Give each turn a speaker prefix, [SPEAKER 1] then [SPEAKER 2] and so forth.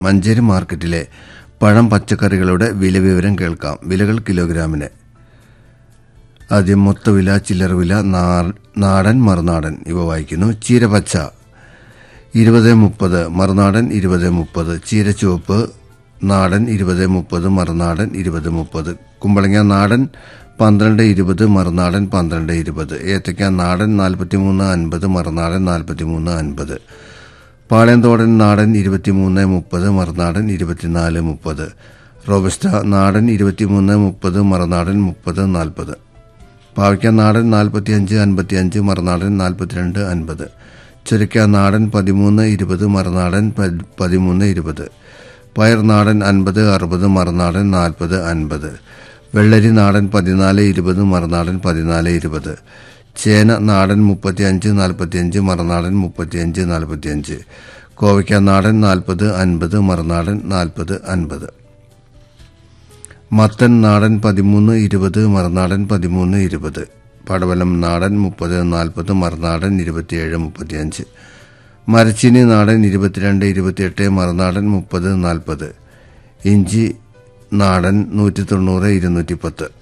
[SPEAKER 1] മഞ്ചേരി മാർക്കറ്റിലെ പഴം പച്ചക്കറികളുടെ വില വിവരം കേൾക്കാം വിലകൾ കിലോഗ്രാമിന് ആദ്യം മൊത്തവില ചില്ലറ വില നാ- നാടൻ മറുനാടൻ ഇവ വായിക്കുന്നു ചീരപച്ച ഇരുപത് മുപ്പത് മറുനാടൻ ഇരുപത് മുപ്പത് ചീരച്ചുവപ്പ് നാടൻ ഇരുപത് മുപ്പത് മറുനാടൻ ഇരുപത് മുപ്പത് കുമ്പളങ്ങ നാടൻ പന്ത്രണ്ട് ഇരുപത് മറുനാടൻ പന്ത്രണ്ട് ഇരുപത് ഏത്തയ്ക്ക നാടൻ നാൽപ്പത്തിമൂന്ന് അൻപത് മറുനാടൻ നാൽപ്പത്തിമൂന്ന് അൻപത് പാളയന്തോടൻ നാടൻ ഇരുപത്തിമൂന്ന് മുപ്പത് മറുനാടൻ ഇരുപത്തിനാല് മുപ്പത് റോബസ്റ്റ നാടൻ ഇരുപത്തിമൂന്ന് മുപ്പത് മറുനാടൻ മുപ്പത് നാൽപ്പത് പാവയ്ക്ക നാടൻ നാൽപ്പത്തിയഞ്ച് അൻപത്തിയഞ്ച് മറുനാടൻ നാൽപ്പത്തിരണ്ട് അൻപത് ചുരക്ക നാടൻ പതിമൂന്ന് ഇരുപത് മറുനാടൻ പ- പതിമൂന്ന് ഇരുപത് പയർ നാടൻ അൻപത് അറുപത് മറുനാടൻ നാൽപ്പത് അൻപത് വെള്ളരി നാടൻ പതിനാല് ഇരുപത് മറുനാടൻ പതിനാല് ഇരുപത് ചേന നാടൻ മുപ്പത്തിയഞ്ച് നാൽപ്പത്തിയഞ്ച് മറുനാടൻ മുപ്പത്തിയഞ്ച് നാൽപ്പത്തിയഞ്ച് കോവയ്ക്ക നാടൻ നാൽപ്പത് അൻപത് മറുനാടൻ നാൽപ്പത് അൻപത് മത്തൻ നാടൻ പതിമൂന്ന് ഇരുപത് മറുനാടൻ പതിമൂന്ന് ഇരുപത് പടവലം നാടൻ മുപ്പത് നാൽപ്പത് മറുനാടൻ ഇരുപത്തിയേഴ് മുപ്പത്തിയഞ്ച് മരച്ചിനി നാടൻ ഇരുപത്തിരണ്ട് ഇരുപത്തിയെട്ട് മറുനാടൻ മുപ്പത് നാൽപ്പത് ഇഞ്ചി നാടൻ നൂറ്റി തൊണ്ണൂറ് ഇരുന്നൂറ്റി പത്ത്